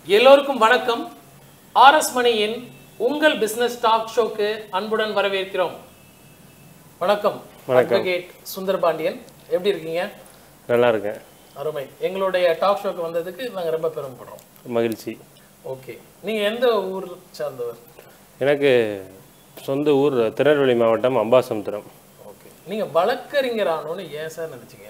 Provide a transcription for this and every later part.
எல்லோருக்கும் வணக்கம் ஆர்எஸ் மணியின் உங்கள் பிசினஸ் டாக் ஷோக்கு அன்புடன் வரவேற்கிறோம் வணக்கம் அட்வொகேட் சுந்தர் பாண்டியன் எப்படி இருக்கீங்க நல்லா இருக்கேன் அருமை எங்களுடைய டாக் ஷோக்கு வந்ததுக்கு நாங்க ரொம்ப பெருமைப்படுறோம் மகிழ்ச்சி ஓகே நீங்க எந்த ஊர் சார்ந்தவர் எனக்கு சொந்த ஊர் திருநெல்வேலி மாவட்டம் அம்பாசமுத்திரம் ஓகே நீங்க வழக்கறிஞர் ஆகணும்னு ஏன் சார் நினைச்சீங்க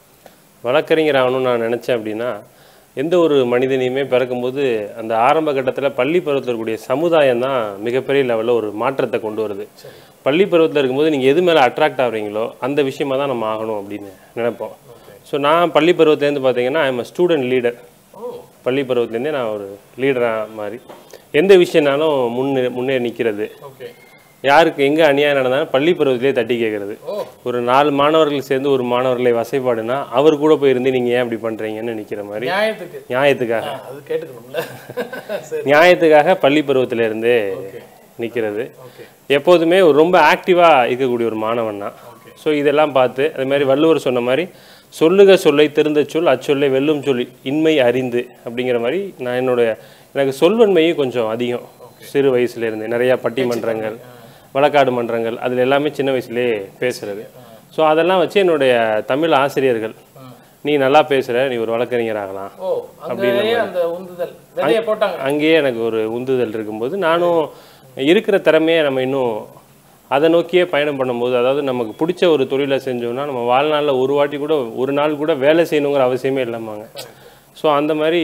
வழக்கறிஞர் ஆகணும்னு நான் நினச்சேன் அப்படின்னா எந்த ஒரு மனிதனையுமே பிறக்கும்போது அந்த ஆரம்ப கட்டத்தில் பள்ளி பருவத்தில் இருக்கக்கூடிய சமுதாயம் தான் மிகப்பெரிய லெவலில் ஒரு மாற்றத்தை கொண்டு வருது சரி பள்ளி பருவத்தில் இருக்கும்போது நீங்கள் எது மேலே அட்ராக்ட் ஆகுறீங்களோ அந்த விஷயமா தான் நம்ம ஆகணும் அப்படின்னு நினைப்போம் ஓகே ஸோ நான் பள்ளி பருவத்துலேருந்து பார்த்தீங்கன்னா ஐம் ஸ்டூடெண்ட் லீடர் ஓ பள்ளி பருவத்துலேருந்தே நான் ஒரு லீடராக மாதிரி எந்த விஷயம்னாலும் முன்னே முன்னே நிற்கிறது ஓகே யாருக்கு எங்கே அநியாயம் நடந்தாலும் பள்ளி பருவத்திலே தட்டி கேட்குறது ஓ ஒரு நாலு மாணவர்கள் சேர்ந்து ஒரு மாணவர்களை வசைப்பாடுனா அவர் கூட போயிருந்து நீங்கள் ஏன் இப்படி பண்ணுறீங்கன்னு நிற்கிற மாதிரி நியாயத்துக்கு நியாயத்துக்காக ஆ, அது கேட்டுக்கணும்ல சரி நியாயத்துக்காக பள்ளி பருவத்துல இருந்தே ஓகே நிற்கிறது ஓகே எப்போதுமே ஒரு ரொம்ப ஆக்டிவாக இருக்கக்கூடிய ஒரு மாணவன் தான் ஓகே ஸோ இதெல்லாம் பார்த்து அதே மாதிரி வள்ளுவர் சொன்ன மாதிரி சொல்லுக சொல்லை திருந்த சொல் அச்சொல்லை வெல்லும் சொல் இன்மை அறிந்து அப்படிங்கிற மாதிரி நான் என்னுடைய எனக்கு சொல்வன்மையும் கொஞ்சம் அதிகம் சிறு வயசுலேருந்து நிறையா பட்டிமன்றங்கள் வழக்காடு மன்றங்கள் அதில் எல்லாமே சின்ன வயசுலேயே பேசுறது ஸோ அதெல்லாம் வச்சு என்னுடைய தமிழ் ஆசிரியர்கள் ம். நீ நல்லா பேசுகிற நீ ஒரு வழக்கறிஞர் ஆகலாம் ஓ அங்கேயே அந்த உந்துதல் விதைய போட்டாங்க அங்கேயே எனக்கு ஒரு உந்துதல் இருக்கும்போது நானும் இருக்கிற திறமையை நம்ம இன்னும் அதை நோக்கியே பயணம் பண்ணும்போது அதாவது நமக்கு பிடிச்ச ஒரு தொழிலை செஞ்சோம்னா நம்ம வாழ்நாளில் ஒரு வாட்டி கூட ஒரு நாள் கூட வேலை செய்யணுங்கிற அவசியமே இல்லாமாங்க ஸோ அந்த மாதிரி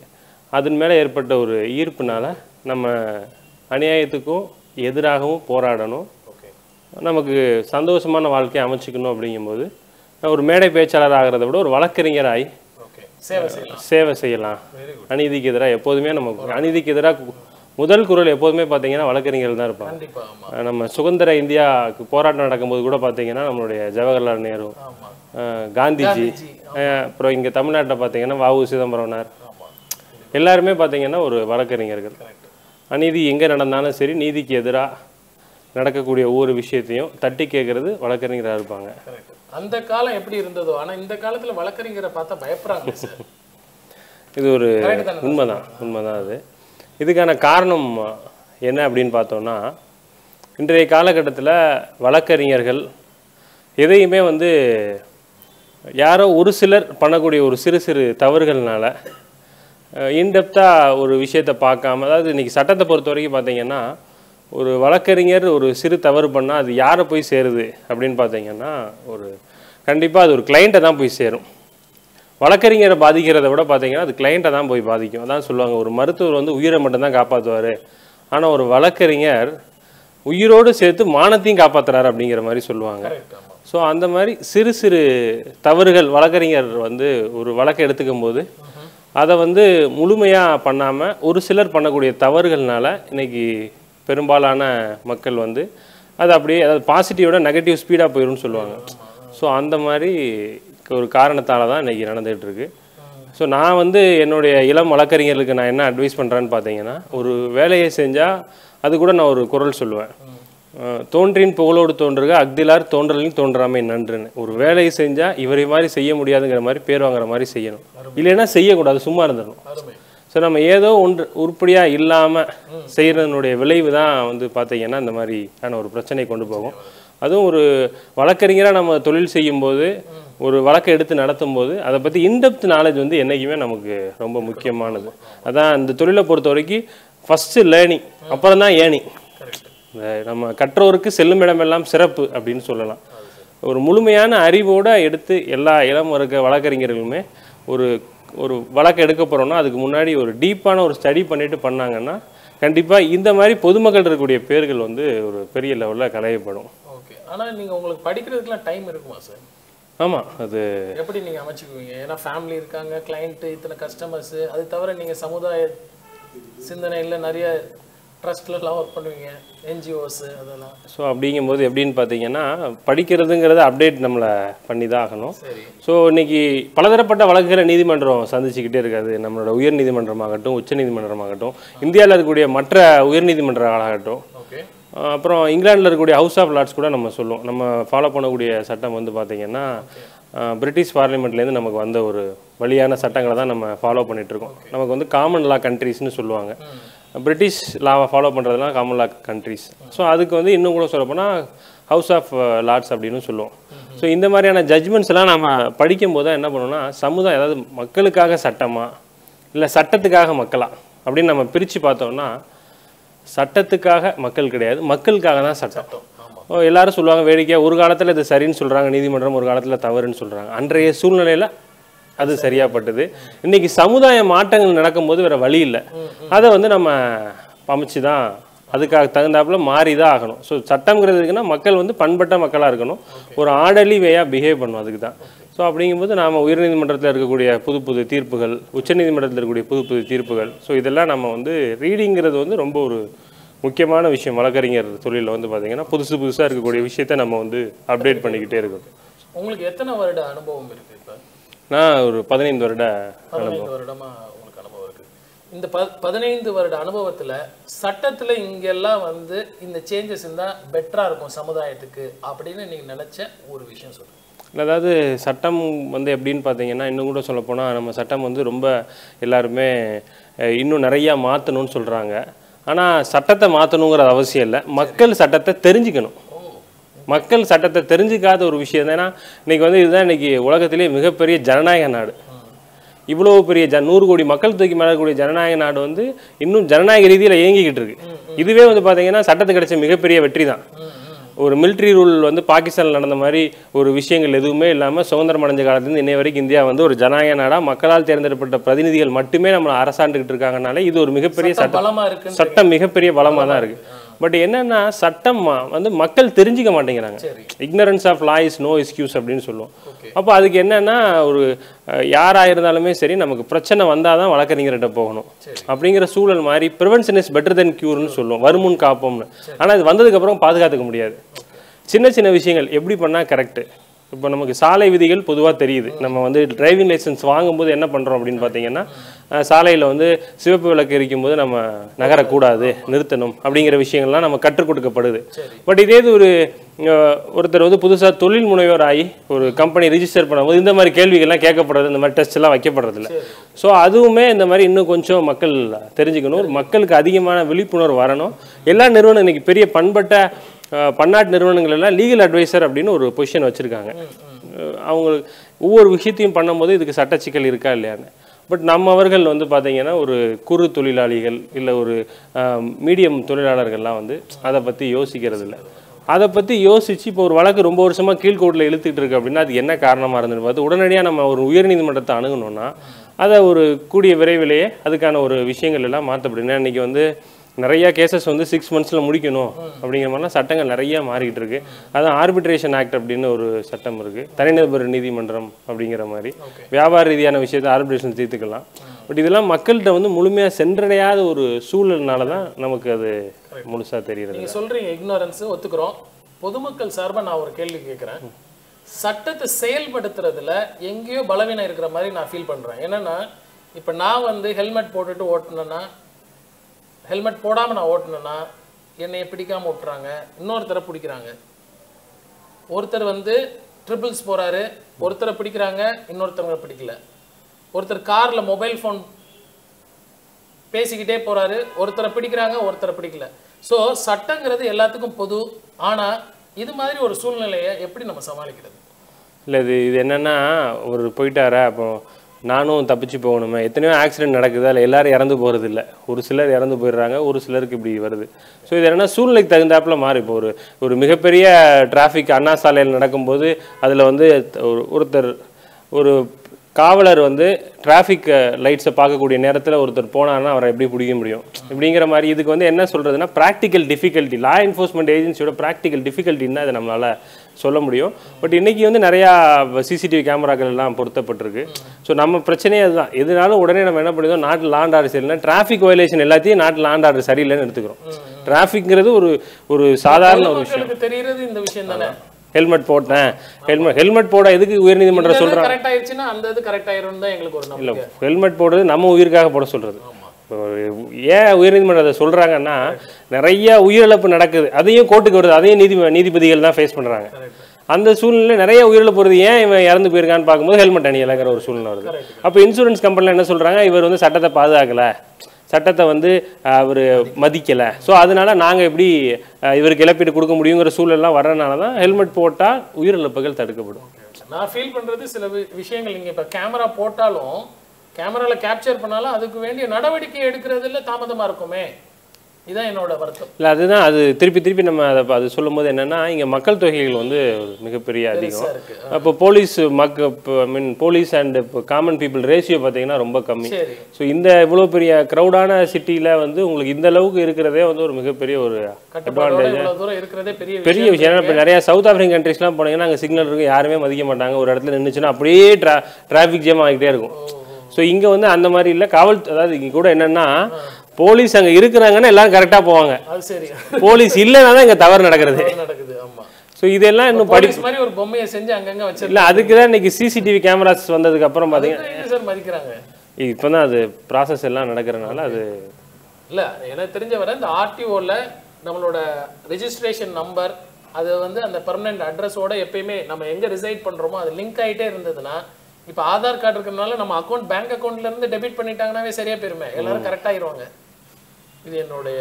அதன் மேலே ஏற்பட்ட ஒரு ஈர்ப்புனால நம்ம அநியாயத்துக்கும் எதிராகவும் போராடணும் ஓகே நமக்கு சந்தோஷமான வாழ்க்கையை அமைச்சிக்கணும் அப்படிங்கும்போது நான் ஒரு மேடை பேச்சாளர் ஆகிறத விட ஒரு வழக்கறிஞராகி ஓகே சேவை செய்யலாம் சேவை செய்யலாம் வெரி குட் அநீதிக்கு எதிராக எப்போதுமே நம்ம அநீதிக்கு எதிராக முதல் குரல் எப்போதுமே பார்த்தீங்கன்னா வழக்கறிஞர்கள் தான் இருப்பாங்க கண்டிப்பா ஆமா அஹ் நம்ம சுதந்திர இந்தியாவுக்கு போராட்டம் நடக்கும்போது கூட பார்த்தீங்கன்னா நம்மளுடைய ஜவஹர்லால் நேரு ஆமா அஹ் காந்திஜி ஜி அஹ் அப்புறம் இங்கே தமிழ்நாட்டில் பார்த்தீங்கன்னா வாவு சிதம்பரம்னார் ஆமா எல்லாருமே பார்த்தீங்கன்னா ஒரு வழக்கறிஞர்கள் கரெக்ட் அநீதி எங்கே நடந்தாலும் சரி நீதிக்கு எதிராக நடக்கக்கூடிய ஒவ்வொரு விஷயத்தையும் தட்டி கேட்கறது வழக்கறிஞராக இருப்பாங்க கரெக்ட் அந்த காலம் எப்படி இருந்ததோ ஆனா இந்த காலத்துல வழக்கறிஞரை பார்த்தா பயப்படுறாங்க சார் இது ஒரு கரெக்ட் தானே உண்மைதான் உண்மைதான் அது இதுக்கான காரணம் என்ன அப்படின்னு பார்த்தோம்னா இன்றைய காலகட்டத்தில் வழக்கறிஞர்கள் எதையுமே வந்து யாரோ ஒரு சிலர் பண்ணக்கூடிய ஒரு சிறு சிறு தவறுகள்னால இன்டெப்த்தாக ஒரு விஷயத்தை பார்க்காம அதாவது இன்றைக்கி சட்டத்தை பொறுத்த வரைக்கும் பார்த்தீங்கன்னா ஒரு வழக்கறிஞர் ஒரு சிறு தவறு பண்ணால் அது யாரை போய் சேருது அப்படின்னு பார்த்தீங்கன்னா ஒரு கண்டிப்பாக அது ஒரு கிளைண்ட்டை தான் போய் சேரும் வழக்கறிஞரை பாதிக்கிறத விட பார்த்தீங்கன்னா அது கிளைண்ட்டை தான் போய் பாதிக்கும் அதான் சொல்லுவாங்க ஒரு மருத்துவர் வந்து உயிரை மட்டும்தான் காப்பாற்றுவார் ஆனால் ஒரு வழக்கறிஞர் உயிரோடு சேர்த்து மானத்தையும் காப்பாற்றுறாரு அப்படிங்கிற மாதிரி சொல்லுவாங்க கரெக்ட் ஆமா ஸோ அந்த மாதிரி சிறு சிறு தவறுகள் வழக்கறிஞர் வந்து ஒரு வழக்கை எடுத்துக்கும் போது அதை வந்து முழுமையாக பண்ணாமல் ஒரு சிலர் பண்ணக்கூடிய தவறுகள்னால இன்னைக்கு பெரும்பாலான மக்கள் வந்து அது அப்படியே அதாவது பாசிட்டிவோட நெகட்டிவ் ஸ்பீடாக போயிடும்னு சொல்லுவாங்க ஸோ அந்த மாதிரி ஒரு காரணத்தால் தான் இன்னைக்கு நடந்துகிட்டு இருக்கு ஸோ நான் வந்து என்னுடைய இளம் வழக்கறிஞர்களுக்கு நான் என்ன அட்வைஸ் பண்ணுறேன்னு பார்த்தீங்கன்னா ஒரு வேலையை செஞ்சால் அது கூட நான் ஒரு குரல் சொல்லுவேன் அஹ் தோன்றின் புகழோடு தோன்றுக அக்திலார் தோன்றலின் தோன்றாமை நன்றுன்னு ஒரு வேலையை செஞ்சால் இவரை மாதிரி செய்ய முடியாதுங்கிற மாதிரி பேர் வாங்குற மாதிரி செய்யணும் இல்லைன்னா செய்யக்கூடாது சும்மா இருந்துடணும் அருமை ஸோ நம்ம ஏதோ ஒன்று உருப்படியாக இல்லாமல் செய்கிறதனுடைய விளைவு தான் வந்து பார்த்தீங்கன்னா இந்த மாதிரியான ஒரு பிரச்சனை கொண்டு போகும் அதுவும் ஒரு வழக்கறிஞராக நம்ம தொழில் செய்யும்போது ஒரு வழக்கை எடுத்து நடத்தும் போது அதை பற்றி இன்டெப்த் நாலேஜ் வந்து என்றைக்குமே நமக்கு ரொம்ப முக்கியமானது அதான் இந்த தொழிலை பொறுத்த வரைக்கும் ஃபஸ்ட்டு லேர்னிங் அப்புறம் தான் ஏர்னிங் கரெக்ட் இந்த நம்ம கற்றோருக்கு செல்லும் இடமெல்லாம் சிறப்பு அப்படின்னு சொல்லலாம் ஒரு முழுமையான அறிவோட எடுத்து எல்லா இளம் இருக்க வழக்கறிஞர்களுமே ஒரு ஒரு வழக்கு எடுக்க போகிறோம்னா அதுக்கு முன்னாடி ஒரு டீப்பான ஒரு ஸ்டடி பண்ணிட்டு பண்ணாங்கன்னா கண்டிப்பாக இந்த மாதிரி பொதுமக்கள் இருக்கக்கூடிய பேர்கள் வந்து ஒரு பெரிய லெவலில் களையப்படும் ஓகே ஆனா நீங்க உங்களுக்கு படிக்கிறதுக்குலாம் டைம் இருக்குமா சார் ஆமாம் அது எப்படி நீங்க அமைச்சுக்குவீங்க ஏன்னா ஃபேமிலி இருக்காங்க கிளைண்ட் இத்தனை கஸ்டமர்ஸ் அது தவிர நீங்க சமுதாய சிந்தனையில நிறைய ட்ரஸ்ட்லலாம் ஒர்க் பண்ணுவீங்க என்ஜிஓஸ் அதெல்லாம் ஸோ அப்படிங்கும்போது எப்படின்னு பார்த்தீங்கன்னா படிக்கிறதுங்கிறத அப்டேட் நம்மளை பண்ணி தான் ஆகணும் சரி ஸோ இன்னைக்கு பலதரப்பட்ட வழக்குகளை நீதிமன்றம் சந்திச்சுக்கிட்டே இருக்காது நம்மளோட உயர் நீதிமன்றமாகட்டும் உச்ச நீதிமன்றமாகட்டும் இந்தியாவில் இருக்கக்கூடிய மற்ற உயர் நீதிமன்றங்களாகட்டும் ஓகே அஹ் அப்புறம் இங்கிலாந்தில் இருக்கக்கூடிய ஹவுஸ் ஆஃப் லார்ட்ஸ் கூட நம்ம சொல்லுவோம் நம்ம ஃபாலோ பண்ணக்கூடிய சட்டம் வந்து பார்த்தீங்கன்னா அஹ், பிரிட்டிஷ் பார்லிமெண்ட்லேருந்து நமக்கு வந்த ஒரு வழியான சட்டங்களை தான் நம்ம ஃபாலோ பண்ணிட்டு இருக்கோம் நமக்கு வந்து காமன் லா கண்ட்ரீஸ்னு சொல்லுவாங்க பிரிட்டிஷ் லாவை ஃபாலோ பண்ணுறதுலாம் காமன் லா கண்ட்ரீஸ் ஸோ அதுக்கு வந்து இன்னும் கூட சொல்லப்போனால் ஹவுஸ் ஆஃப் லார்ட்ஸ் அப்படின்னு சொல்லுவோம் ஸோ இந்த மாதிரியான ஜட்ஜ்மெண்ட்ஸ் எல்லாம் நம்ம படிக்கும்போது தான் என்ன பண்ணோம்னா சமுதாயம் அதாவது மக்களுக்காக சட்டமா இல்லை சட்டத்துக்காக மக்களா அப்படின்னு நம்ம பிரித்து பார்த்தோம்னா சட்டத்துக்காக மக்கள் கிடையாது மக்களுக்காக தான் சட்டம் ஓ, எல்லாரும் சொல்லுவாங்க வேடிக்கையாக ஒரு காலத்தில் இது சரின்னு சொல்கிறாங்க நீதிமன்றம் ஒரு காலத்தில் தவறுன்னு சொல்கிறாங்க அன்றைய சூழ்நிலையில் அது சரியாப்பட்டது இன்னைக்கு சமுதாய மாற்றங்கள் நடக்கும்போது வேற வழி இல்லை அதை வந்து நம்ம அமைச்சு தான் அதுக்காக தகுந்தாப்புல மாறி தான் ஆகணும் ஸோ சட்டம்ங்கிறதுக்குன்னா மக்கள் வந்து பண்பட்ட மக்களாக இருக்கணும் ஒரு ஆர்டர்லி வேயாக பிஹேவ் பண்ணும் அதுக்கு தான் ஸோ அப்படிங்கும்போது நாம் உயர்நீதிமன்றத்தில் இருக்கக்கூடிய புது புது தீர்ப்புகள் உச்சநீதிமன்றத்தில் இருக்கக்கூடிய புது புது தீர்ப்புகள் ஸோ இதெல்லாம் நம்ம வந்து ரீடிங்கிறது வந்து ரொம்ப ஒரு முக்கியமான விஷயம் வழக்கறிஞர் தொழிலில் வந்து பார்த்தீங்கன்னா புதுசு புதுசாக இருக்கக்கூடிய விஷயத்தை நம்ம வந்து அப்டேட் பண்ணிக்கிட்டே இருக்கணும் உங்களுக்கு எத்தனை வருட அனுபவம் இருக்கு இப்போ நான் ஒரு பதினைந்து வருட பதினைந்து வருடமா உங்களுக்கு அனுபவம் இருக்கு இந்த ப பதினைந்து வருட அனுபவத்துல சட்டத்துல இங்கெல்லாம் வந்து இந்த சேஞ்சஸ் இருந்தா பெட்டரா இருக்கும் சமுதாயத்துக்கு அப்படின்னு நீங்க நினைச்ச ஒரு விஷயம் சொல்லுங்க அதாவது சட்டம் வந்து எப்படின்னு பார்த்தீங்கன்னா இன்னும் கூட சொல்லப்போனால் நம்ம சட்டம் வந்து ரொம்ப எல்லாருமே அஹ், இன்னும் நிறையா மாற்றணும்னு சொல்கிறாங்க ஆனால் சட்டத்தை மாற்றணுங்கிற அவசியம் இல்லை மக்கள் சட்டத்தை தெரிஞ்சுக்கணும் மக்கள் சட்டத்தை தெரிஞ்சுக்காத ஒரு விஷயம் தான் ஏன்னா இன்னைக்கு வந்து இதுதான் இன்னைக்கு உலகத்திலேயே மிகப்பெரிய ஜனநாயக நாடு இவ்வளோ பெரிய ஜ நூறு கோடி மக்கள் தூக்கி மேலே இருக்கக்கூடிய ஜனநாயக நாடு வந்து இன்னும் ஜனநாயக ரீதியில் இயங்கிக்கிட்டு இருக்கு இதுவே வந்து பார்த்தீங்கன்னா சட்டத்துக்கு கிடைச்ச மிகப்பெரிய வெற்றி தான் ஒரு military ரூல் வந்து பாகிஸ்தானில் நடந்த மாதிரி ஒரு விஷயங்கள் எதுவுமே இல்லாமல் சுதந்திரம் அடைஞ்ச காலத்துலேருந்து இன்னைய வரைக்கும் இந்தியா வந்து ஒரு ஜனநாயக நாடாக மக்களால் தேர்ந்தெடுக்கப்பட்ட பிரதிநிதிகள் மட்டுமே நம்மளை அரசாண்டுகிட்டு இருக்காங்கனால இது ஒரு மிகப்பெரிய சட்டம் பலமா இருக்குன்னு சட்டம் மிகப்பெரிய பலமாக தான் இருக்கு பட் என்னன்னா சட்டம் ம- வந்து மக்கள் தெரிஞ்சுக்க மாட்டேங்கிறாங்க சரி ignorance of law is no excuse அப்படின்னு சொல்லுவோம் ஓகே அப்போ அதுக்கு என்னன்னா ஒரு அஹ், யாரா இருந்தாலுமே சரி நமக்கு பிரச்சனை வந்தால் தான் வழக்கறிஞர்கிட்ட போகணும் சரி. அப்படிங்கிற சூழல் மாதிரி ப்ரிவென்ஷன் இஸ் பெட்டர் தென் க்யூர்னு சொல்லுவோம் வருமுன் காப்போம்னு ஆனால் இது வந்ததுக்கப்புறம் பாதுகாத்துக்க முடியாது சின்ன சின்ன விஷயங்கள் எப்படி பண்ணால் கரெக்டு இப்போ நமக்கு சாலை விதிகள் பொதுவாக தெரியுது நம்ம வந்து டிரைவிங் லைசன்ஸ் வாங்கும்போது என்ன பண்ணுறோம் அப்படின்னு பார்த்தீங்கன்னா சாலையில் வந்து சிவப்பு விளக்கு எரிக்கும்போது நம்ம நகரக்கூடாது நிறுத்தணும் அப்படிங்கிற விஷயங்கள்லாம் நம்ம கற்றுக் கொடுக்கப்படுது சரி பட் இதே இது ஒரு அஹ், ஒருத்தர் வந்து புதுசாக தொழில் முனைவோர் ஆகி ஒரு கம்பெனி ரிஜிஸ்டர் பண்ணும்போது இந்த மாதிரி கேள்விகள்லாம் கேட்கப்படுறது இந்த மாதிரி டெஸ்ட் எல்லாம் வைக்கப்படுறதில்ல சரி ஸோ அதுவுமே இந்த மாதிரி இன்னும் கொஞ்சம் மக்கள் தெரிஞ்சுக்கணும் ஒரு மக்களுக்கு அதிகமான விழிப்புணர்வு வரணும் எல்லா நிறுவனம் இன்னைக்கு பெரிய பண்பட்ட அஹ், பன்னாட்டு நிறுவனங்கள் எல்லாம் லீகல் அட்வைசர் அப்படின்னு ஒரு பொசிஷன் வச்சுருக்காங்க அவங்களுக்கு ஒவ்வொரு விஷயத்தையும் பண்ணும்போது இதுக்கு சட்ட சிக்கல் இருக்கா இல்லையான்னு பட் நம்ம அவர்கள் வந்து பார்த்தீங்கன்னா ஒரு குறு தொழிலாளிகள் இல்லை ஒரு மீடியம் தொழிலாளர்கள்லாம் வந்து அதை பற்றி யோசிக்கிறது இல்லை அதை பற்றி யோசிச்சு இப்போ ஒரு வழக்கு ரொம்ப வருஷமாக கீழ்கோர்ட்டில் இழுத்துட்டு இருக்கு அப்படின்னா அது என்ன காரணமாக இருந்துன்னு பார்த்து உடனடியாக நம்ம ஒரு உயர்நீதிமன்றத்தை அணுகணும்னா அதை ஒரு கூடிய விரைவிலேயே அதுக்கான ஒரு விஷயங்கள் எல்லாம் மாற்றப்படுது இன்னைக்கு வந்து நிறைய கேசஸ் வந்து சிக்ஸ் மந்த்ஸில் முடிக்கணும் அப்படிங்கிற மாதிரிலாம் சட்டங்கள் நிறைய மாறிக்கிட்டு இருக்கு அதான் ஆர்பிட்ரேஷன் ஆக்ட் அப்படின்னு ஒரு சட்டம் இருக்கு தனிநபர் நீதிமன்றம் அப்படிங்கிற மாதிரி ஓகே வியாபார ரீதியான விஷயத்தை ஆர்பிட்ரேஷன் தீர்த்துக்கலாம் பட் இதெல்லாம் மக்கள்கிட்ட வந்து முழுமையாக சென்றடையாத ஒரு சூழல்னால தான் நமக்கு அது முழுசாக தெரிகிறது நீங்க சொல்றீங்க இக்னோரன்ஸ் ஒத்துக்கிறோம் பொதுமக்கள் சார்பா நான் ஒரு கேள்வி கேட்குறேன் சட்டத்தை செயல்படுத்துறதுல எங்கேயோ பலவீனம் இருக்கிற மாதிரி நான் ஃபீல் பண்றேன் என்னன்னா இப்போ நான் வந்து ஹெல்மெட் போட்டுட்டு ஓட்டுனேன்னா ஹெல்மெட் போடாம நான் ஓட்டுனேன்னா என்னைய பிடிக்காம விட்டுறாங்க இன்னொருத்தரை பிடிக்கிறாங்க ஒருத்தர் வந்து ட்ரிபிள்ஸ் போறாரு ஒருத்தரை பிடிக்கிறாங்க இன்னொருத்தவங்க பிடிக்கல ஒருத்தர் கார்ல மொபைல் ஃபோன் பேசிக்கிட்டே போறாரு ஒருத்தரை பிடிக்கிறாங்க ஒருத்தரை பிடிக்கல ஸோ சட்டங்கிறது எல்லாத்துக்கும் பொது ஆனா இது மாதிரி ஒரு சூழ்நிலையை எப்படி நம்ம சமாளிக்கிறது இல்லை இது இது என்னன்னா ஒரு போயிட்டாரா அப்போ நானும் தப்பிச்சு போகணுமே எத்தனையோ ஆக்சிடென்ட் நடக்குது அதில் எல்லாரும் இறந்து போகிறது இல்லை ஒரு சிலர் இறந்து போயிடுறாங்க ஒரு சிலருக்கு இப்படி வருது ஸோ இது என்னன்னா சூழ்நிலைக்கு தகுந்தாப்புல மாறி இப்போ ஒரு ஒரு மிகப்பெரிய டிராஃபிக் அண்ணா சாலையில் நடக்கும்போது அதில் வந்து ஒரு ஒருத்தர் ஒரு காவலர் வந்து டிராஃபிக் லைட்ஸை பார்க்கக்கூடிய நேரத்தில் ஒருத்தர் போனாருன்னா அவரை எப்படி பிடிக்க முடியும் இப்படிங்கிற மாதிரி இதுக்கு வந்து என்ன சொல்கிறதுனா ப்ராக்டிக்கல் டிஃபிகல்ட்டி லா என்ஃபோர்ஸ்மெண்ட் ஏஜென்சியோட ப்ராக்டிக்கல் டிஃபிகல்ட்டின்னு அதை நம்மளால் சொல்ல முடியும் பட் இன்னைக்கு வந்து நிறையா சிசிடிவி கேமராக்கள் எல்லாம் பொருத்தப்பட்டிருக்கு ஸோ நம்ம பிரச்சனையே அதுதான் எதுனாலும் உடனே நம்ம என்ன பண்ணிடுவோம் நாட்டில் லாண்ட் ஆர்டர் சரியில்லைனா டிராஃபிக் வயலேஷன் எல்லாத்தையும் நாட்டில் லாண்ட் ஆர்டர் சரியில்லைன்னு எடுத்துக்கிறோம் டிராஃபிக்ங்கிறது ஒரு ஒரு சாதாரண ஒரு விஷயம் மக்களுக்கு தெரியறது இந்த விஷயம் தானே ஹெல்மெட் போட்டேன் ஹெல்மெட் ஹெல்மெட் போட எதுக்கு உயர்நீதிமன்றம் சொல்கிறாங்க கரெக்ட் ஆயிடுச்சுன்னா அந்த இது கரெக்ட் ஆயிரும் தான் எங்களுக்கு ஒரு இல்லை நம்பிக்கை ஹெல்மெட் போடுறது நம்ம உயிருக்காக போட சொல்கிறது ஏன் உயர்நீதிமன்றம் அதை சொல்கிறாங்கன்னா நிறைய உயிரிழப்பு நடக்குது அதையும் கோர்ட்டுக்கு வருது அதையும் நீதி நீதிபதிகள் தான் ஃபேஸ் பண்ணுறாங்க அந்த சூழ்நிலை நிறைய உயிரிழப்பு வருது ஏன் இவன் இறந்து போயிருக்கான்னு பார்க்கும்போது ஹெல்மெட் அணியலைங்கிற ஒரு சூழ்நிலை வருது கரெக்ட் அப்போ இன்சூரன்ஸ் கம்பெனியில் என்ன சொல்கிறாங்க இவர் வந்து சட்டத்தை பாதுகாக்கலை சட்டத்தை வந்து அவர் மதிக்கலை ஸோ அதனால நாங்கள் எப்படி அஹ், இவருக்கு இழப்பீடு கொடுக்க முடியுங்கிற சூழல்லாம் வர்றதுனால தான் ஹெல்மெட் போட்டால் உயிரிழப்புகள் தடுக்கப்படும் நான் ஃபீல் பண்றது சில வி- விஷயங்கள் இங்க இப்ப கேமரா போட்டாலும் கேமரால கேப்சர் பண்ணாலும் அதுக்கு வேண்டிய நடவடிக்கை எடுக்கிறதுல தாமதமா இருக்குமே இதான் என்னோட வருத்தம் இல்லை அதுதான் அது திருப்பி திருப்பி நம்ம அதை அது சொல்லும்போது என்னன்னா இங்கே மக்கள் தொகைகள் வந்து ஒரு மிகப்பெரிய அதிகம் பெருசா இருக்கு அப்போ போலீஸ் மக்க ஐ மீன் போலீஸ் அண்ட் இப்போ காமன் பீப்புள் ரேஷியோ பார்த்தீங்கன்னா ரொம்ப கம்மி சரி ஸோ இந்த இவ்வளோ பெரிய க்ரௌடான சிட்டியில் வந்து உங்களுக்கு இந்த அளவுக்கு இருக்கிறதே வந்து ஒரு மிகப்பெரிய ஒரு கட்டுப்பாடோட இவ்வளவு தூரம் இருக்கிறதே பெரிய பெரிய விஷயம் ஏன்னா இப்போ நிறைய சவுத் ஆப்பிரிக்கன் கண்ட்ரீஸ்லாம் போனீங்கன்னா அங்கே சிக்னல் இருக்கும் யாருமே மதிக்க மாட்டாங்க ஒரு இடத்துல நின்றுச்சுன்னா அப்படியே ட்ரா டிராஃபிக் ஜாம் ஆகிட்டே இருக்கும் ஸோ இங்கே வந்து அந்த மாதிரி இல்லை காவல் அதாவது இங்கே கூட என்னன்னா போலீஸ் அங்கே இருக்கிறாங்கன்னா எல்லாரும் கரெக்டாக போவாங்க அது சரி போலீஸ் இல்லைன்னா தான் இங்கே தவறு நடக்கிறது அது நடக்குது ஆமா ஸோ இதெல்லாம் இன்னும் படி போலீஸ் மாதிரி ஒரு பொம்மையை செஞ்சு அங்கங்க வச்சிருக்காங்க இல்லை அதுக்கு தான் இன்னைக்கு சிசிடிவி கேமராஸ் வந்ததுக்கு அப்புறம் பார்த்தீங்கன்னா சார் மதிக்கிறாங்க இப்போ தான் அது ப்ராசஸ் எல்லாம் நடக்கிறனால அது இல்ல எனக்கு தெரிஞ்ச வரை இந்த ஆர்டிஓல நம்மளோட ரெஜிஸ்ட்ரேஷன் நம்பர் அது வந்து அந்த பெர்மனன்ட் அட்ரஸோட எப்பயுமே நம்ம எங்க ரிசைட் பண்றோமோ அது லிங்க் ஆயிட்டே இருந்ததுன்னா இப்போ ஆதார் கார்டு இருக்கிறதுனால நம்ம அக்கௌண்ட் பேங்க் அக்கௌண்ட்ல இருந்து டெபிட் பண்ணிட்டாங்கன்னாவே சரியா போயிருமே எல்லாரும் கரெக்ட் ஆயிருவாங்க இது என்னுடைய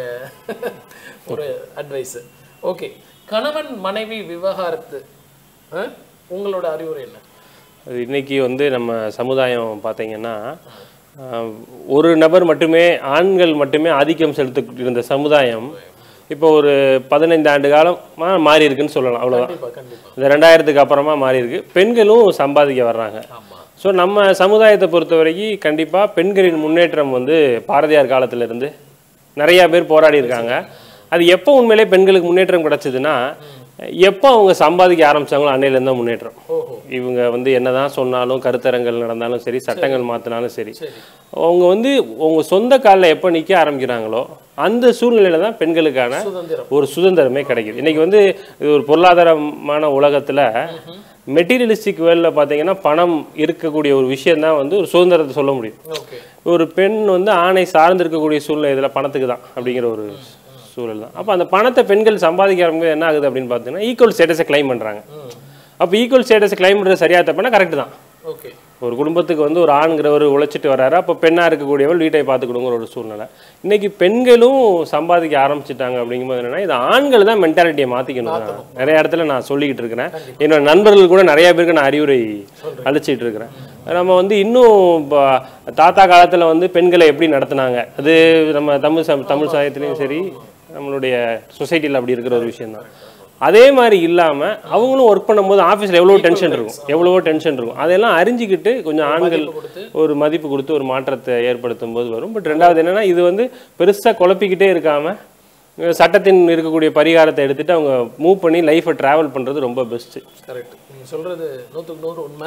ஒரு அட்வைஸ் ஓகே கணவன் மனைவி விவகாரத்து ஆ? உங்களோட அறிவுரை என்ன அது இன்னைக்கு வந்து நம்ம சமுதாயம் பார்த்தீங்கன்னா ஆஹ், ஒரு நபர் மட்டுமே ஆண்கள் மட்டுமே ஆதிக்கம் செலுத்த இருந்த சமுதாயம் இப்போ ஒரு பதினைந்து ஆண்டு காலமா மாறி இருக்குன்னு சொல்லலாம் அவ்வளோதான் கண்டிப்பா கண்டிப்பா இந்த ரெண்டாயிரத்துக்கு அப்புறமா மாறி இருக்கு பெண்களும் சம்பாதிக்க வர்றாங்க ஆமா ஸோ நம்ம சமுதாயத்தை பொறுத்த வரைக்கும் கண்டிப்பாக பெண்களின் முன்னேற்றம் வந்து பாரதியார் காலத்துல இருந்து நிறையா பேர் போராடி இருக்காங்க அது எப்போ உண்மையிலே பெண்களுக்கு முன்னேற்றம் கிடைச்சதுன்னா எப்போ அவங்க சம்பாதிக்க ஆரம்பிச்சாங்களோ அன்னையிலேருந்து தான் முன்னேற்றம் ஓஹோ இவங்க வந்து என்னதான் சொன்னாலும் கருத்தரங்கள் நடந்தாலும் சரி சட்டங்கள் மாற்றினாலும் சரி சரி அவங்க வந்து உங்க சொந்த காலில் எப்போ நிற்க ஆரம்பிக்கிறாங்களோ அந்த சூழ்நிலையில தான் பெண்களுக்கான சுதந்திரம் ஒரு சுதந்திரமே கிடைக்குது இன்னைக்கு வந்து இது ஒரு பொருளாதாரமான உலகத்துல மெட்டீரியலிஸ்டிக் வேர்ல்டில் பார்த்தீங்கன்னா பணம் இருக்கக்கூடிய ஒரு விஷயம் தான் வந்து ஒரு சுதந்திரத்தை சொல்ல முடியும் ஓகே ஒரு பெண் வந்து ஆணை சார்ந்து இருக்கக்கூடிய சூழ்நிலை இதில் பணத்துக்கு தான் அப்படிங்கிற ஒரு சூழல் தான் அப்போ அந்த பணத்தை பெண்கள் சம்பாதிக்க ஆரம்பிக்கும் என்ன ஆகுது அப்படின்னு பார்த்தீங்கன்னா ஈக்குவல் ஸ்டேட்டஸை கிளைம் பண்ணுறாங்க ம் அப்போ ஈக்குவல் ஸ்டேட்டஸை கிளைம் பண்ணுறது சரியா தப்புனா கரெக்ட் தான் ஓகே ஒரு குடும்பத்துக்கு வந்து ஒரு ஆண்கிறவர் உழைச்சிட்டு வர்றாரு அப்போ பெண்ணாக இருக்கக்கூடியவள் வீட்டை பார்த்துக்கணுங்கிற ஒரு சூழ்நிலை இன்னைக்கு பெண்களும் சம்பாதிக்க ஆரம்பிச்சிட்டாங்க அப்படிங்கும்போது என்னன்னா இது ஆண்கள் தான் மென்டாலிட்டியை மாற்றிக்கணும் தான் நிறைய இடத்துல நான் சொல்லிக்கிட்டு இருக்கிறேன் என்னோட நண்பர்கள் கூட நிறைய பேருக்கு நான் அறிவுரை அளிச்சிட்டு இருக்கிறேன் நம்ம வந்து இன்னும் இப்போ தாத்தா காலத்தில் வந்து பெண்களை எப்படி நடத்துனாங்க அது நம்ம தமிழ் சம தமிழ் சாயத்துலேயும் சரி நம்மளுடைய சொசைட்டியில் அப்படி இருக்கிற ஒரு விஷயம் தான் அதே மாதிரி இல்லாமல் அவங்களும் ஒர்க் பண்ணும்போது ஆஃபீஸில் எவ்வளோ டென்ஷன் இருக்கும் எவ்வளவோ டென்ஷன் இருக்கும் அதெல்லாம் அறிஞ்சிக்கிட்டு கொஞ்சம் ஆண்கள் கொடுத்து ஒரு மதிப்பு கொடுத்து ஒரு மாற்றத்தை ஏற்படுத்தும் போது வரும் பட் ரெண்டாவது என்னன்னா இது வந்து பெருசாக குழப்பிக்கிட்டே இருக்காம அஹ் சட்டத்தின் இருக்கக்கூடிய பரிகாரத்தை எடுத்துட்டு அவங்க மூவ் பண்ணி லைஃப்பை ட்ராவல் பண்ணுறது ரொம்ப பெஸ்ட்டு கரெக்ட் நீங்க சொல்றது நூற்றுக்கு நூறு உண்மை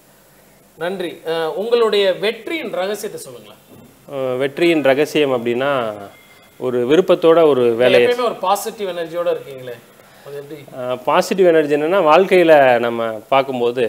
நன்றி அஹ், உங்களுடைய வெற்றியின் ரகசியத்தை சொல்லுங்களேன் வெற்றியின் ரகசியம் அப்படின்னா ஒரு விருப்பத்தோட ஒரு வேலையை எப்பயுமே ஒரு பாசிட்டிவ் எனர்ஜியோட இருக்கீங்களே அது எப்படி பாசிட்டிவ் எனர்ஜி என்னன்னா வாழ்க்கையில் நம்ம பார்க்கும்போது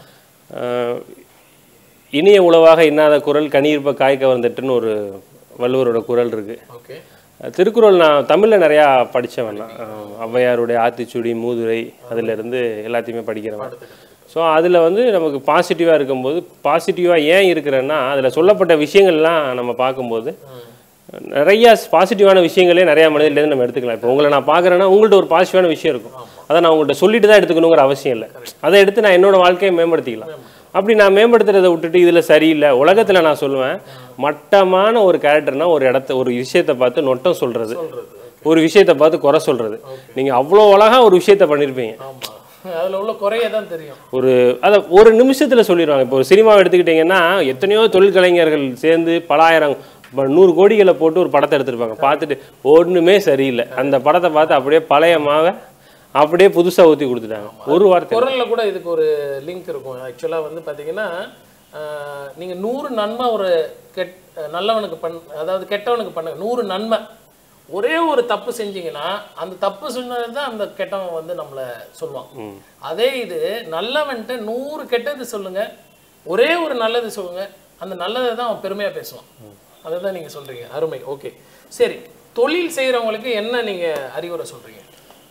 அஹ், இனிய உளவாக இன்னாத குரல் கனியிருப்ப காய் கவர்ந்துட்டுன்னு ஒரு வள்ளுவரோட குரல் இருக்கு ஓகே திருக்குறள் நான் தமிழில் நிறையா படித்தவன் தான் அஹ் ஔவையாருடைய ஆத்திச்சூடி மூதுரை அதிலிருந்து எல்லாத்தையுமே படிக்கிறவன் ஸோ அதில் வந்து நமக்கு பாசிட்டிவாக இருக்கும்போது பாசிட்டிவாக ஏன் இருக்கிறேன்னா அதில் சொல்லப்பட்ட விஷயங்கள்லாம் நம்ம பார்க்கும்போது நிறைய பாசிட்டிவான விஷயங்களே நிறைய மனிதர்லேருந்து நம்ம எடுத்துக்கலாம் இப்போ உங்களை நான் பார்க்குறேன்னா உங்கள்ட்ட ஒரு பாசிட்டிவான விஷயம் இருக்கும் அதை நான் உங்கள்கிட்ட சொல்லிட்டு தான் எடுத்துக்கணுங்கிற அவசியம் இல்லை அதை எடுத்து நான் என்னோட வாழ்க்கையை மேம்படுத்திக்கலாம் அப்படி நான் மேம்படுத்துறதை விட்டுட்டு இதில் சரியில்லை உலகத்தில் நான் சொல்லுவேன் மட்டமான ஒரு கேரக்டர்னா ஒரு இடத்த ஒரு விஷயத்தை பார்த்து நொட்டம் சொல்கிறது சொல்றது ஒரு விஷயத்தை பார்த்து குறை சொல்கிறது நீங்கள் அவ்வளோ அழகாக ஒரு விஷயத்த பண்ணியிருப்பீங்க ஆமா அதுல உள்ள குறைய தான் தெரியும் ஒரு அதை ஒரு நிமிஷத்தில் சொல்லிடுவாங்க இப்போ ஒரு சினிமாவை எடுத்துக்கிட்டிங்கன்னா எத்தனையோ தொழிற்கலைஞர்கள் சேர்ந்து பலாயிரம் ப- நூறு கோடிகளை போட்டு ஒரு படத்தை எடுத்திருப்பாங்க பார்த்துட்டு ஒன்றுமே சரியில்லை அந்த படத்தை பார்த்து அப்படியே பழைய மாவை அப்படியே புதுசாக ஊற்றி கொடுத்துட்டாங்க ஒரு வார்த்தை குரல்ல கூட இதுக்கு ஒரு லிங்க் இருக்கும் ஆக்சுவலா வந்து பாத்தீங்கன்னா ஆஹ், நீங்க நூறு நன்மை ஒரு கெட் நல்லவனுக்கு பண் அதாவது கெட்டவனுக்கு பண்ணுங்க நூறு நன்மை ஒரே ஒரு தப்பு செஞ்சீங்கன்னா அந்த தப்பு சொன்னது தான் அந்த கெட்டவன் வந்து நம்மளை சொல்லுவான் அதே இது நல்லவன்ட்டு நூறு கெட்டது சொல்லுங்க ஒரே ஒரு நல்லது சொல்லுங்க அந்த நல்லதை தான் அவன் பெருமையா பேசுவான் அதை தான் நீங்க சொல்றீங்க அருமை ஓகே சரி தொழில் செய்யறவங்களுக்கு என்ன நீங்க அறிவுரை சொல்றீங்க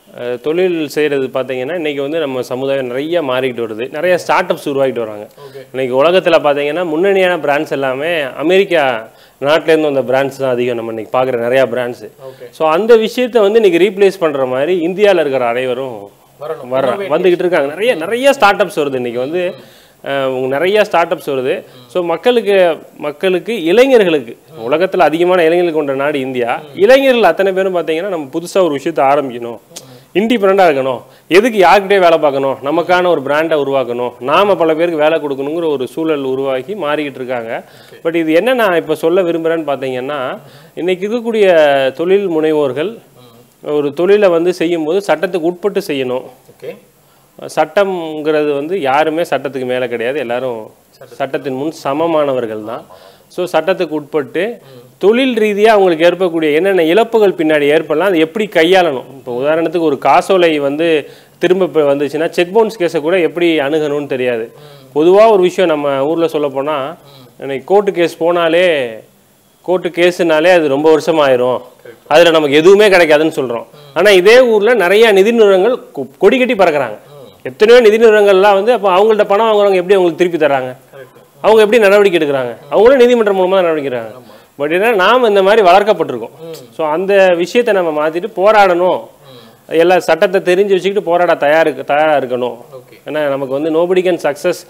அஹ், தொழில் செய்கிறது பார்த்தீங்கன்னா இன்றைக்கி வந்து நம்ம சமுதாயம் நிறைய மாறிக்கிட்டு வருது நிறைய ஸ்டார்ட் அப்ஸ் உருவாக்கிட்டு வராங்க ஓகே இன்னைக்கு உலகத்தில் பார்த்தீங்கன்னா முன்னணியான பிராண்ட்ஸ் எல்லாமே அமெரிக்கா நாட்டிலேருந்து வந்த பிராண்ட்ஸ் தான் அதிகம் நம்ம இன்னைக்கு பார்க்குற நிறையா பிராண்ட்ஸ் ஓகே ஸோ அந்த விஷயத்தை வந்து இன்னைக்கு ரீப்ளேஸ் பண்ணுற மாதிரி இந்தியாவில் இருக்கிற அனைவரும் வரணும் வர வந்துக்கிட்டு இருக்காங்க நிறைய நிறைய ஸ்டார்ட் அப்ஸ் வருது இன்னைக்கு வந்து அஹ், உங்க நிறைய ஸ்டார்ட் அப்ஸ் வருது ஸோ மக்களுக்கு மக்களுக்கு இளைஞர்களுக்கு உலகத்தில் அதிகமான இளைஞர்கள் கொண்ட நாடு இந்தியா இளைஞர்கள் அத்தனை பேரும் பார்த்தீங்கன்னா நம்ம புதுசாக ஒரு விஷயத்தை ஆரம்பிக்கணும் இண்டிபெண்டாக இருக்கணும் எதுக்கு யார்கிட்டயே வேலை பார்க்கணும் நமக்கான ஒரு பிராண்டை உருவாக்கணும் நாம பல பேருக்கு வேலை கொடுக்கணுங்கிற ஒரு சூழல் உருவாக்கி மாறிக்கிட்டு இருக்காங்க பட் இது என்ன நான் இப்போ சொல்ல விரும்புகிறேன்னு பார்த்தீங்கன்னா இன்னைக்கு இருக்கக்கூடிய தொழில் முனைவோர்கள் ஒரு தொழிலை வந்து செய்யும்போது சட்டத்துக்கு உட்பட்டு செய்யணும் ஓகே சட்டம்ங்கிறது வந்து யாருமே சட்டத்துக்கு மேலே கிடையாது எல்லாரும் சட்டத்தின் முன் சமமானவர்கள் தான் ஸோ சட்டத்துக்கு உட்பட்டு தொழில் ரீதியாக அவங்களுக்கு ஏற்படக்கூடிய என்னென்ன இழப்புகள் பின்னாடி ஏற்படலாம் அது எப்படி கையாளணும் இப்போ உதாரணத்துக்கு ஒரு காசோலை வந்து திரும்ப இப்போ வந்துச்சுன்னா செக் பவுன்ஸ் கேஸை கூட எப்படி அணுகணும்னு தெரியாது பொதுவாக ஒரு விஷயம் நம்ம ஊரில் சொல்ல போனால் இன்னைக்கு கோர்ட்டு கேஸ் போனாலே கோர்ட்டு கேஸுனாலே அது ரொம்ப வருஷம் ஆயிரும் அதில் நமக்கு எதுவுமே கிடைக்காதுன்னு சொல்கிறோம் ஆனால் இதே ஊரில் நிறைய நிதி நிறுவனங்கள் கொ- கொடி கட்டி பறக்குறாங்க எத்தனையோ நிதி நிறுவனங்கள்லாம் வந்து அப்போ அவங்கள்ட்ட பணம் வாங்குறவங்க எப்படி அவங்களுக்கு திருப்பி தராங்க கரெக்ட் அவங்க எப்படி நடவடிக்கை எடுக்கிறாங்க அவங்களும் நீதிமன்றம் மூலமாக நடவடிக்கை எடுக்கிறாங்க பட் என்ன நாம் இந்த மாதிரி வளர்க்கப்பட்டிருக்கோம் ஸோ அந்த விஷயத்தை நம்ம மாற்றிட்டு போராடணும் எல்லா சட்டத்தை தெரிஞ்சு வச்சுக்கிட்டு போராட தயார் தயாராக இருக்கணும் ஓகே ஏன்னா நமக்கு வந்து nobody can success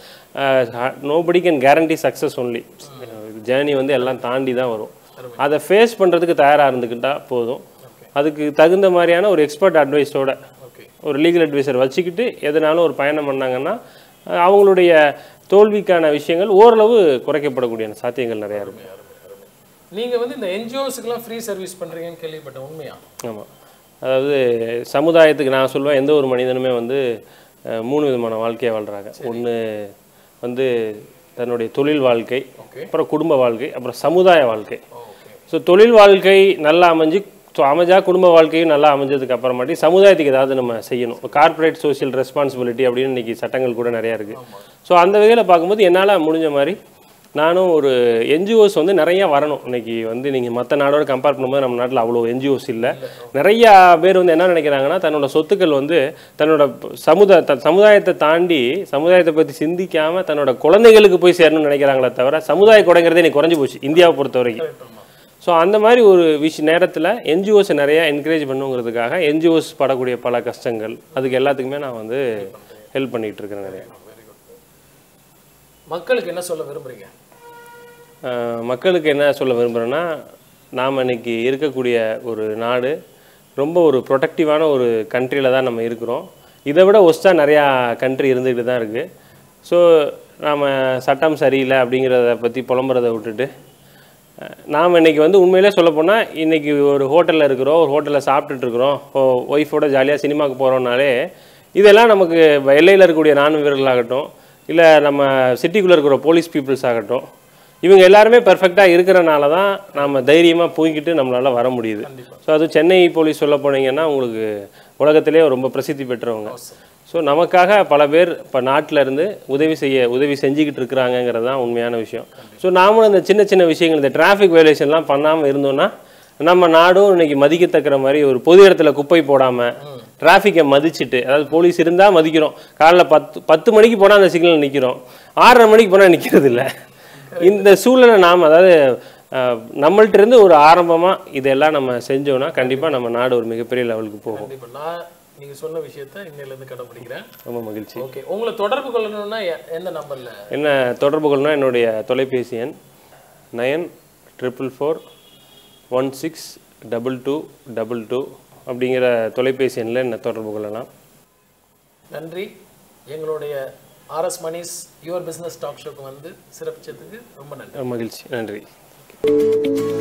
nobody can guarantee success only journey வந்து எல்லாம் தாண்டி தான் வரும் அதை ஃபேஸ் பண்ணுறதுக்கு தயாராக இருந்துக்கிட்டா போதும் அதுக்கு தகுந்த மாதிரியான ஒரு எக்ஸ்பர்ட் அட்வைஸோட ஓகே ஒரு லீகல் அட்வைசர் வச்சுக்கிட்டு எதனாலும் ஒரு பயணம் பண்ணாங்கன்னா அஹ், அவங்களுடைய தோல்விக்கான விஷயங்கள் ஓரளவு குறைக்கப்படக்கூடிய சாத்தியங்கள் நிறையா இருக்கும் நீங்க வந்து இந்த என்ஜிஓஸ்க்குலாம் ஃப்ரீ சர்வீஸ் பண்றீங்கன்னு கேள்விப்பட்டேன் உண்மையா ஆமாம் அதாவது சமுதாயத்துக்கு நான் சொல்லுவேன் எந்த ஒரு மனிதனுமே வந்து அஹ், மூணு விதமான வாழ்க்கையை வாழ்கிறாங்க ஒன்று வந்து தன்னுடைய தொழில் வாழ்க்கை ஓகே அப்புறம் குடும்ப வாழ்க்கை அப்புறம் சமுதாய வாழ்க்கை ஓகே ஸோ தொழில் வாழ்க்கை நல்லா அமைஞ்சு ஸோ அமைஞ்சா குடும்ப வாழ்க்கையும் நல்லா அமைஞ்சதுக்கு அப்புறமாட்டி சமுதாயத்துக்கு ஏதாவது நம்ம செய்யணும் கார்ப்பரேட் சோஷியல் ரெஸ்பான்சிபிலிட்டி அப்படின்னு இன்னைக்கு சட்டங்கள் கூட நிறையா இருக்குது ஸோ அந்த வகையில் பார்க்கும்போது என்னால் முடிஞ்ச மாதிரி நானும் ஒரு என்ஜிஓஸ் வந்து நிறைய வரணும் இன்னைக்கு வந்து நீங்கள் மற்ற நாடோட கம்பேர் பண்ணும்போது நம்ம நாட்டில் அவ்வளோ என்ஜிஓஸ் இல்லை நிறையா பேர் வந்து என்ன நினைக்கிறாங்கன்னா தன்னோட சொத்துக்கள் வந்து தன்னோட சமுதாய த- சமுதாயத்தை தாண்டி சமுதாயத்தை பற்றி சிந்திக்காம தன்னோட குழந்தைகளுக்கு போய் சேரணும்னு நினைக்கிறாங்களே தவிர சமுதாய கொடைங்கிறதே இன்னைக்கு குறைஞ்சி போச்சு இந்தியாவை பொறுத்த வரைக்கும் ஸோ அந்த மாதிரி ஒரு விஷய நேரத்தில் என்ஜிஓஸை நிறையா என்கரேஜ் பண்ணுங்கிறதுக்காக என்ஜிஓஸ் படக்கூடிய பல கஷ்டங்கள் அதுக்கு எல்லாத்துக்குமே நான் வந்து ஹெல்ப் பண்ணிகிட்டு இருக்கிறேன் நிறையா மக்களுக்கு என்ன சொல்ல விரும்புறீங்க ஆஹ் மக்களுக்கு என்ன சொல்ல விரும்புகிறேன்னா நாம் இன்னைக்கு இருக்கக்கூடிய ஒரு நாடு ரொம்ப ஒரு ப்ரொடக்டிவான ஒரு கண்ட்ரியில் தான் நம்ம இருக்கிறோம் இதை விட ஒஸ்ட்டாக நிறையா கண்ட்ரி இருந்துக்கிட்டு தான் இருக்குது ஸோ நாம் சட்டம் சரியில்லை அப்படிங்கிறத பற்றி புலம்புறதை விட்டுட்டு நாம் இன்னைக்கு வந்து உண்மையிலே சொல்லப்போனால் இன்னைக்கு ஒரு ஹோட்டலில் இருக்கிறோம் ஒரு ஹோட்டலில் சாப்பிட்டுட்டு இருக்கிறோம் ஒய்ஃபோட ஜாலியாக சினிமாவுக்கு போகிறோம்னாலே இதெல்லாம் நமக்கு எல்லையில் இருக்கக்கூடிய ராணுவ வீரர்களாகட்டும் இல்லை நம்ம சிட்டிக்குள்ளே இருக்கிற போலீஸ் பீப்புள்ஸ் ஆகட்டும் இவங்க எல்லாருமே பெர்ஃபெக்டாக இருக்கிறனால தான் நம்ம தைரியமாக போய்கிட்டு நம்மளால் வர முடியுது ஸோ அது சென்னை போலீஸ் சொல்ல போனீங்கன்னா உங்களுக்கு உலகத்திலே ரொம்ப பிரசித்தி பெற்றவங்க ஸோ நமக்காக பல பேர் இப்போ நாட்டில் இருந்து உதவி செய்ய உதவி செஞ்சுக்கிட்டு இருக்கிறாங்கங்கிறது தான் உண்மையான விஷயம் ஸோ நாமளும் இந்த சின்ன சின்ன விஷயங்கள் இந்த டிராஃபிக் வயலேஷன்லாம் பண்ணாமல் இருந்தோம்னா நம்ம நாடும் இன்னைக்கு மதிக்கத்தக்கிற மாதிரி ஒரு பொது இடத்துல குப்பை போடாமல் டிராஃபிக்கை மதிச்சுட்டு அதாவது போலீஸ் இருந்தால் மதிக்கிறோம் காலைல பத்து பத்து மணிக்கு போனால் அந்த சிக்னல் நிற்கிறோம் ஆறரை மணிக்கு போனால் நிற்கிறது இல்லை இந்த சூழலை நாம் அதாவது அஹ், நம்மள்ட்ட இருந்து ஒரு ஆரம்பமாக இதெல்லாம் நம்ம செஞ்சோம்னா கண்டிப்பாக நம்ம நாடு ஒரு மிகப்பெரிய லெவலுக்கு போகும் கண்டிப்பா நான் நீங்க சொன்ன விஷயத்த இன்னையில இருந்து கடைபிடிக்கிறேன் ரொம்ப மகிழ்ச்சி ஓகே உங்களை தொடர்பு கொள்ளணும்னா எ- எந்த நம்பர்ல என்ன தொடர்பு கொள்ளணும் என்னுடைய தொலைபேசி எண் nine triple four one six double two double two அப்படிங்கிற தொலைபேசி எண்ணில் என்னை தொடர்பு கொள்ளலாம் நன்றி எங்களுடைய RS Mani's your business talk ஷோக்கு வந்து சிறப்பிச்சதுக்கு ரொம்ப நன்றி மகிழ்ச்சி நன்றி